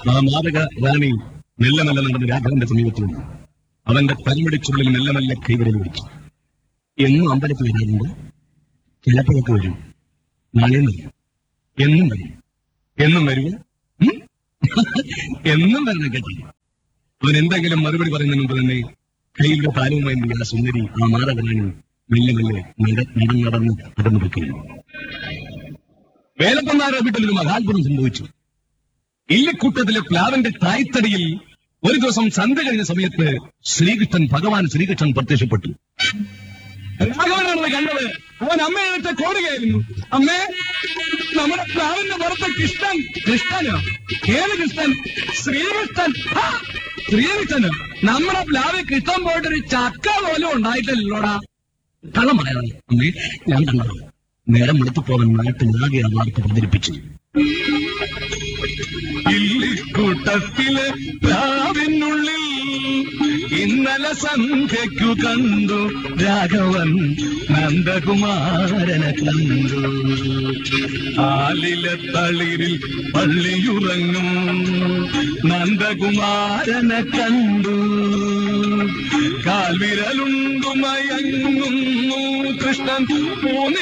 ആ മാതക റാണി മെല്ലെ മെല്ലെ നടന്ന് രാഘവന്റെ സമീപത്ത് വന്നു അവന്റെ തലമുടിച്ചുള്ളിൽ മെല്ലെ മെല്ലെ കൈവിരൽ പിടിച്ചു എന്നും അമ്പലത്തിൽ വരാറുണ്ട് ചിലപ്പോഴൊക്കെ വരും നാളെയും വരും എന്നും വരും എന്നും വരുമോ ഉം? എന്നും വരണം കേട്ടോ അവൻ എന്തെങ്കിലും മറുപടി പറയുന്നതിന് മുമ്പ് തന്നെ കയ്യിലുള്ള താലവുമായി നിന്ന ആ സുന്ദരി ആ മാതകനാണ് മെല്ലെ മെല്ലെ നട നടന്ന് നടന്ന് നടന്നു വെക്കുന്നു വേലപ്പന്നാരുടെ വീട്ടിൽ ഒരു മഹാത്ഭുതം സംഭവിച്ചു ഇല്ലിക്കൂട്ടത്തിലെ പ്ലാവിന്റെ തായ്തടിയിൽ ഒരു ദിവസം സന്ധ്യ കഴിഞ്ഞ സമയത്ത് ശ്രീകൃഷ്ണൻ ഭഗവാൻ ശ്രീകൃഷ്ണൻ പ്രത്യക്ഷപ്പെട്ടു രാഘവനാണ് കണ്ടത് അവൻ അമ്മയെടുത്ത് കോടുകയായിരുന്നു അമ്മേ നമ്മുടെ പ്ലാവിന്റെ പുറത്ത് കൃഷ്ണൻ കൃഷ്ണനോ ഏത് കൃഷ്ണൻ ശ്രീകൃഷ്ണൻ ആ, ശ്രീകൃഷ്ണനോ നമ്മുടെ പ്ലാവിൽ കൃഷ്ണൻ പോയിട്ടൊരു ചക്ക പോലും ഉണ്ടായിട്ടില്ലല്ലോടാ കള്ളം പറയാതെ അമ്മേ ഞാൻ കണ്ടത് നേരം എടുത്തു പോകാൻ നാട്ടിലാകെ ആ വാർത്ത പ്രചരിപ്പിച്ചു ഇല്ലിക്കൂട്ടത്തിലെ പ്ലാവിനുള്ളിൽ ഇന്നലെ സന്ധ്യയ്ക്കു കണ്ടു രാഘവൻ നന്ദകുമാരനെ കണ്ടു ആലിലെ തളിരിൽ പള്ളിയുറങ്ങും നന്ദകുമാരനെ കണ്ടു കാൽവിരലുണ്ടു മയങ്ങുന്നു കൃഷ്ണൻ മൂന്ന്